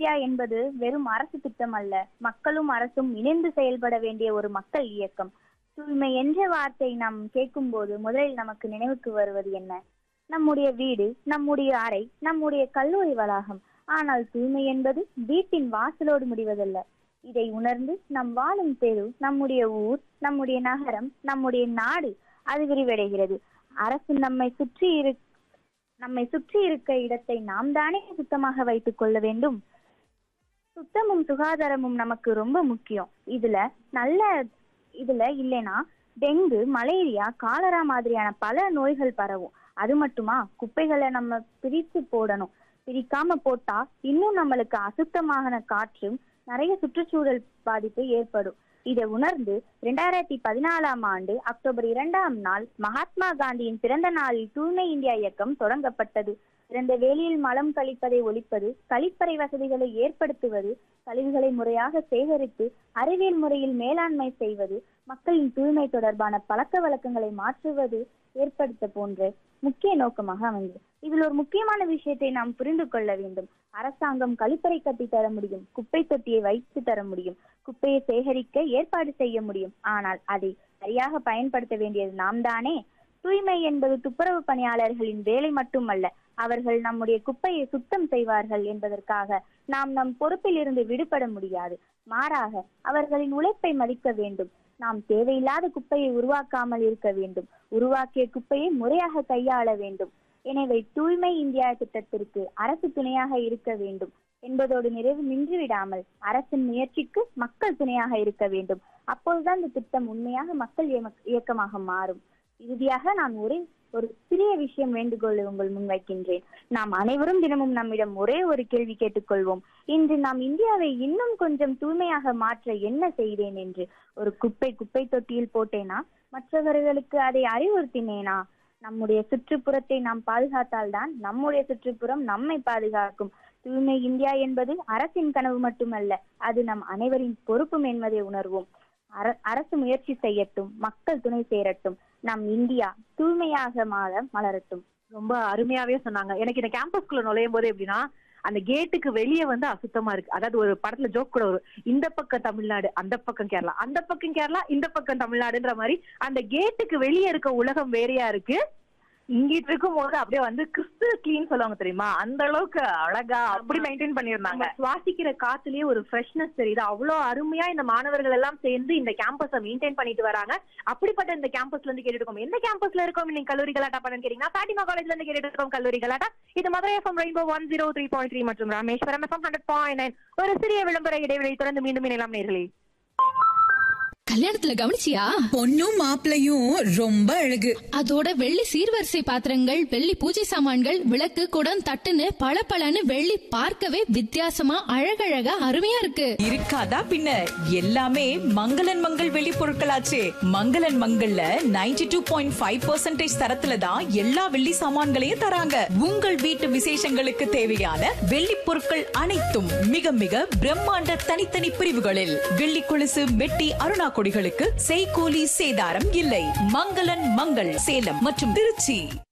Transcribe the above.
India என்பது வெறும் அரசு திட்டம் அல்ல மக்களும் அரசும் இணைந்து செயல்பட வேண்டிய ஒரு மக்கள் இயக்கம் தூய்மை என்ற வார்த்தை நாம் கேட்கும்போது முதலில் நமக்கு நினைவுக்கு வருவது என்ன நம்முடைய வீடு நம்முடைய அறை நம்முடைய கல்லூரி வளாகம் ஆனால் தூய்மை என்பது வீட்டின் வாசலோடு முடிவதல்ல இதை உணர்ந்து நம் வாழும் தெரு நம்முடைய ஊர் நம்முடைய நகரம் நம்முடைய நாடு அது விரிவடைகிறது அரசு நம்மை சுற்றி இரு நம்மை சுற்றி இருக்க இடத்தை நாம் தானே சுத்தமாக வைத்துக் கொள்ள வேண்டும் சுத்தமும் சுகாதாரமும் நமக்கு ரொம்ப முக்கியம் இதுல நல்ல இதுல இல்லைன்னா டெங்கு மலேரியா காலரா மாதிரியான பல நோய்கள் பரவும் அது மட்டுமா குப்பைகளை நம்ம பிரித்து போடணும் பிரிக்காம போட்டா இன்னும் நம்மளுக்கு அசுத்தமான காற்றும் நிறைய சுற்றுச்சூழல் பாதிப்பு ஏற்படும் இதை உணர்ந்து இரண்டாயிரத்தி பதினாலாம் ஆண்டு அக்டோபர் இரண்டாம் நாள் மகாத்மா காந்தியின் பிறந்த நாளில் தூய்மை இந்தியா இயக்கம் தொடங்கப்பட்டது திறந்த வேலியில் மலம் கழிப்பதை ஒழிப்பது கழிப்பறை வசதிகளை ஏற்படுத்துவது கழிவுகளை முறையாக சேகரித்து அறிவியல் முறையில் மேலாண்மை செய்வது மக்களின் தூய்மை தொடர்பான பழக்க வழக்கங்களை மாற்றுவது ஏற்படுத்த போன்ற முக்கிய நோக்கமாக அமைந்தது இதில் ஒரு முக்கியமான விஷயத்தை நாம் புரிந்து கொள்ள வேண்டும் அரசாங்கம் கழிப்பறை கட்டி தர முடியும் குப்பை தொட்டியை வைத்து தர முடியும் குப்பையை சேகரிக்க ஏற்பாடு செய்ய முடியும் ஆனால் அதை சரியாக பயன்படுத்த வேண்டியது நாம் தானே தூய்மை என்பது துப்புரவு பணியாளர்களின் வேலை மட்டுமல்ல அவர்கள் நம்முடைய குப்பையை சுத்தம் செய்வார்கள் என்பதற்காக நாம் நம் பொறுப்பில் இருந்து விடுபட முடியாது மாறாக அவர்களின் உழைப்பை மதிக்க வேண்டும் நாம் தேவையில்லாத குப்பையை உருவாக்காமல் இருக்க வேண்டும் உருவாக்கிய குப்பையை முறையாக கையாள வேண்டும் எனவே தூய்மை இந்தியா திட்டத்திற்கு அரசு துணையாக இருக்க வேண்டும் என்பதோடு நிறைவு நின்றுவிடாமல் அரசின் முயற்சிக்கு மக்கள் துணையாக இருக்க வேண்டும் அப்போதுதான் இந்த திட்டம் உண்மையாக மக்கள் இயம- இயக்கமாக மாறும் இறுதியாக நான் ஒரே ஒரு சிறிய விஷயம் வேண்டுகோளை உங்கள் முன் வைக்கின்றேன் நாம் அனைவரும் தினமும் நம்மிடம் ஒரே ஒரு கேள்வி கேட்டுக்கொள்வோம் இன்று நாம் இந்தியாவை இன்னும் கொஞ்சம் தூய்மையாக மாற்ற என்ன செய்தேன் என்று ஒரு குப்பை குப்பை தொட்டியில் போட்டேனா மற்றவர்களுக்கு அதை அறிவுறுத்தினேனா நம்முடைய சுற்றுப்புறத்தை நாம் பாதுகாத்தால்தான் நம்முடைய சுற்றுப்புறம் நம்மை பாதுகாக்கும் தூய்மை இந்தியா என்பது அரசின் கனவு மட்டுமல்ல அது நம் அனைவரின் பொறுப்பும் என்பதை உணர்வோம் அர- அரசு முயற்சி செய்யட்டும் மக்கள் துணை சேரட்டும் நம் இந்தியா தூய்மையாக மாற மலரட்டும் ரொம்ப அருமையாவே சொன்னாங்க எனக்கு இந்த கேம்பஸ்குள்ள நுழையும் போது எப்படின்னா அந்த கேட்டுக்கு வெளியே வந்து அசுத்தமா இருக்கு அதாவது ஒரு படத்துல ஜோக் கூட வரும் இந்த பக்கம் தமிழ்நாடு அந்த பக்கம் கேரளா அந்த பக்கம் கேரளா இந்த பக்கம் தமிழ்நாடுன்ற மாதிரி அந்த கேட்டுக்கு வெளியே இருக்க உலகம் வேறையா இருக்கு இங்கிட்டு இருக்கும் போது அப்படியே வந்து கிறிஸ்து கிளீன் சொல்லுவாங்க தெரியுமா அந்த அளவுக்கு அழகா அப்படி மெயின்டைன் பண்ணிருந்தாங்க நம்ம சுவாசிக்கிற காத்துலயே ஒரு ஃப்ரெஷ்னஸ் தெரியுது அவ்வளவு அருமையா இந்த மாணவர்கள் எல்லாம் சேர்ந்து இந்த கேம்பஸை மெயின்டைன் பண்ணிட்டு வராங்க அப்படிப்பட்ட இந்த கேம்பஸ்ல இருந்து கேட்டுட்டு இருக்கோம் எந்த கேம்பஸ்ல இருக்கோம் நீங்க கல்லூரி கலாட்டா பண்ணு கேட்டீங்கன்னா பாட்டிமா காலேஜ்ல இருந்து கேட்டுட்டு இருக்கோம் கல்லூரி கலாட்டா இது Madurai FM rainbow one zero three point three மற்றும் Rameswaram FM hundred point nine ஒரு சிறிய விளம்பர இடைவெளி தொடர்ந்து மீண்டும் இணையலாம் நேர்களே கல்யாணத்துல கவனிச்சியா பொண்ணும் மாப்பிளையும் ரொம்ப அழகு அதோட வெள்ளி சீர்வரிசை பாத்திரங்கள் வெள்ளி பூஜை சாமான்கள் விளக்கு குடம் தட்டுன்னு பளபளன்னு வெள்ளி பார்க்கவே வித்தியாசமா அழகழகா அருமையா இருக்கு இருக்காதா பின்ன எல்லாமே மங்களன் மங்கள் வெளி பொருட்களாச்சே மங்களன் மங்கள்ல 92.5% டூ பாயிண்ட் ஃபைவ் பர்சன்டேஜ் தரத்துல தான் எல்லா வெள்ளி சாமான்களையும் தராங்க உங்கள் வீட்டு விசேஷங்களுக்கு தேவையான வெள்ளி பொருட்கள் அனைத்தும் மிக மிக பிரம்மாண்ட தனித்தனி பிரிவுகளில் வெள்ளி கொலுசு வெட்டி அருணா கொடிகளுக்கு செய்கூலி சேதாரம் இல்லை மங்களன் மங்கள் சேலம் மற்றும் திருச்சி